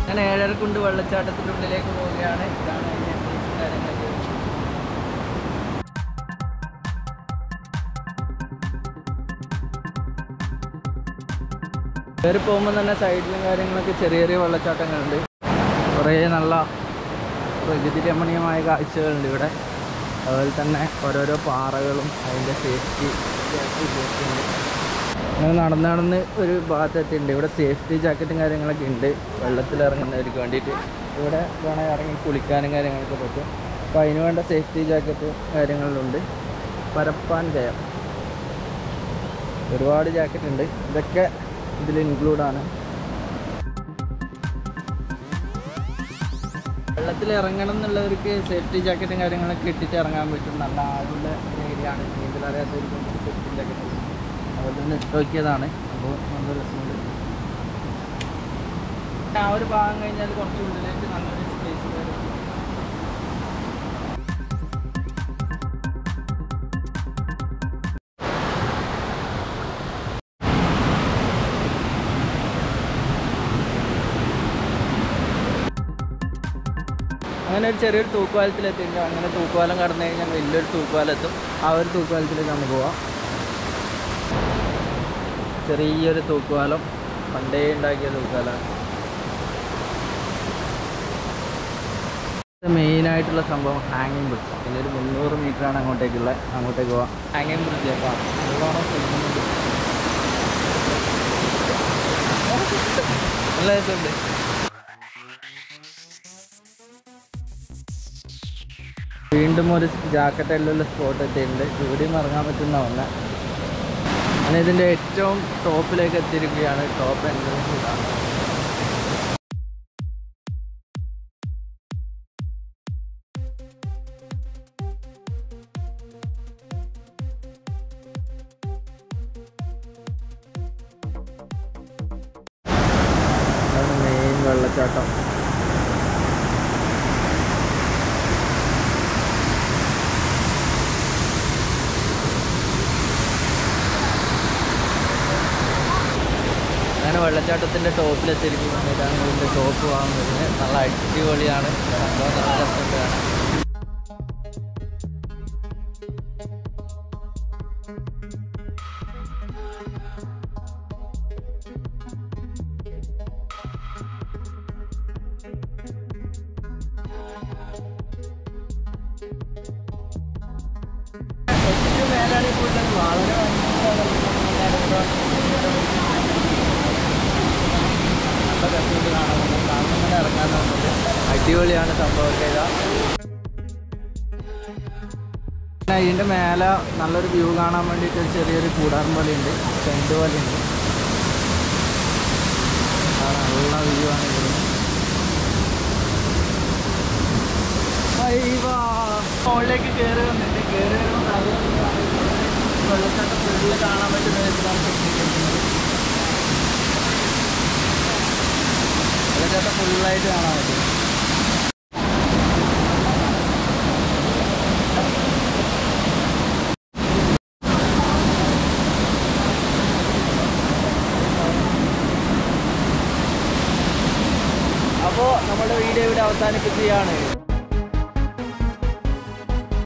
ഞാൻ ഏഴരക്കുണ്ട് വെള്ളച്ചാട്ടത്തിൻ്റെ ഉള്ളിലേക്ക് പോവുകയാണ് ഇതാണ് അതിൻ്റെ entrance കാര്യങ്ങളൊക്കെ കയറി പോകുമ്പോൾ തന്നെ സൈഡിലും കാര്യങ്ങളൊക്കെ ചെറിയ ചെറിയ വെള്ളച്ചാട്ടങ്ങളുണ്ട് കുറേ നല്ല പ്രകൃതി രമണീയമായ കാഴ്ചകളുണ്ട് ഇവിടെ അതുപോലെ തന്നെ ഓരോരോ പാറകളും അതിൻ്റെ സേഫ്റ്റി ഉണ്ട് അങ്ങനെ നടന്ന് നടന്ന് ഒരു ഭാഗത്തെത്തിയിട്ടുണ്ട് ഇവിടെ സേഫ്റ്റി ജാക്കറ്റും കാര്യങ്ങളൊക്കെ ഉണ്ട് വെള്ളത്തിൽ ഇറങ്ങുന്നവർക്ക് വേണ്ടിയിട്ട് ഇവിടെ വേണമെങ്കിൽ ഇറങ്ങി കുളിക്കാനും കാര്യങ്ങളൊക്കെ പറ്റും അപ്പോൾ അതിന് വേണ്ട സേഫ്റ്റി ജാക്കറ്റ് കാര്യങ്ങളിലുണ്ട് പരപ്പാൻ ജയം ഒരുപാട് ജാക്കറ്റ് ഉണ്ട് ഇതൊക്കെ ഇതിൽ ഇൻക്ലൂഡാണ് വെള്ളത്തിൽ ഇറങ്ങണം എന്നുള്ളവർക്ക് സേഫ്റ്റി ജാക്കറ്റും കാര്യങ്ങളൊക്കെ ഇട്ടിട്ട് ഇറങ്ങാൻ പറ്റും നല്ല ആളുള്ള ഏരിയ ആണ് നീന്തൽ അറിയാത്തവർക്ക് സേഫ്റ്റി ജാക്കറ്റ് അതുപോലെ തന്നെ ഇട്ട് നോക്കിയതാണ് അപ്പോൾ നല്ല രസമുണ്ട് ആ ഒരു ഭാഗം കഴിഞ്ഞാൽ കുറച്ച് ഉള്ളിലേക്ക് നല്ലൊരു സ്പേസ് വരും അങ്ങനെ ഒരു ചെറിയൊരു തൂക്കുപാലത്തിലെത്തിയിട്ടുണ്ട് അങ്ങനെ തൂക്കുപാലം കടന്നു കഴിഞ്ഞാൽ വലിയൊരു തൂക്കുപാലം എത്തും ആ ഒരു തൂക്കുപാലത്തിലേക്ക് നമുക്ക് പോവാം ചെറിയൊരു തൂക്കുപാലം പണ്ടേ ഉണ്ടാക്കിയ തൂക്കുപാലമാണ് മെയിൻ ആയിട്ടുള്ള സംഭവം ഹാങ്ങിങ് ബ്രിഡ്ജ് പിന്നെ ഒരു മുന്നൂറ് മീറ്റർ ആണ് അങ്ങോട്ടേക്കുള്ള അങ്ങോട്ടേക്ക് പോവാം ഹാങ്ങിങ് ബ്രിഡ്ജ് കേട്ടോ നല്ലോണം ചെയ്യുന്നുണ്ട് നല്ല രസമുണ്ട് വീണ്ടും ഒരു ജാക്കറ്റ് എല്ലാം സ്പോട്ട് എത്തിയിട്ടുണ്ട് ഇവിടെയും ഇറങ്ങാൻ പറ്റുന്ന ഒന്ന് അങ്ങനെ ഇതിൻ്റെ ഏറ്റവും ടോപ്പിലേക്ക് എത്തിയിരിക്കുകയാണ് ടോപ്പ് എൻട്രൻസ് ഇതാണ് മെയിൻ വെള്ളച്ചാട്ടം അങ്ങനെ വെള്ളച്ചാട്ടത്തിൻ്റെ ടോപ്പിലെത്തിയിരിക്കുന്നത് ഇതാണ് ഇതിൻ്റെ ടോപ്പ് പോകാൻ വരുന്നത് നല്ല അടിപൊളിയാണ് സംഭവം നല്ല രസമുണ്ട് കാണാൻ ഏറ്റവും മേലാണ് കൂടുതൽ വളരെ ഇറങ്ങാൻ നോക്കുന്നത് അടിപൊളിയാണ് സംഭവമൊക്കെ ഇതാ പിന്നെ ഇതിൻ്റെ മേലെ നല്ലൊരു വ്യൂ കാണാൻ വേണ്ടിയിട്ട് ഒരു ചെറിയൊരു കൂടാരം പോലെയുണ്ട് ടെൻറ്റ് പോലെയുണ്ട് ആ, നല്ല വ്യൂ ആണ് ഇവിടുന്ന് അയ്യവാ. മുകളിലേക്ക് കയറി വന്നിട്ട് കയറി വരുമ്പോൾ നല്ല view ആണ്. വെള്ളച്ചാട്ടം ഫുള്ള് കാണാൻ പറ്റുന്ന വിധത്തിലാണ് സെറ്റ് ചെയ്തിരിക്കുന്നത് വെള്ളച്ചാട്ടം ഫുള്ളായിട്ട് കാണാൻ പറ്റും അപ്പോൾ നമ്മുടെ വീഡിയോ ഇവിടെ അവസാനിപ്പിക്കുകയാണ്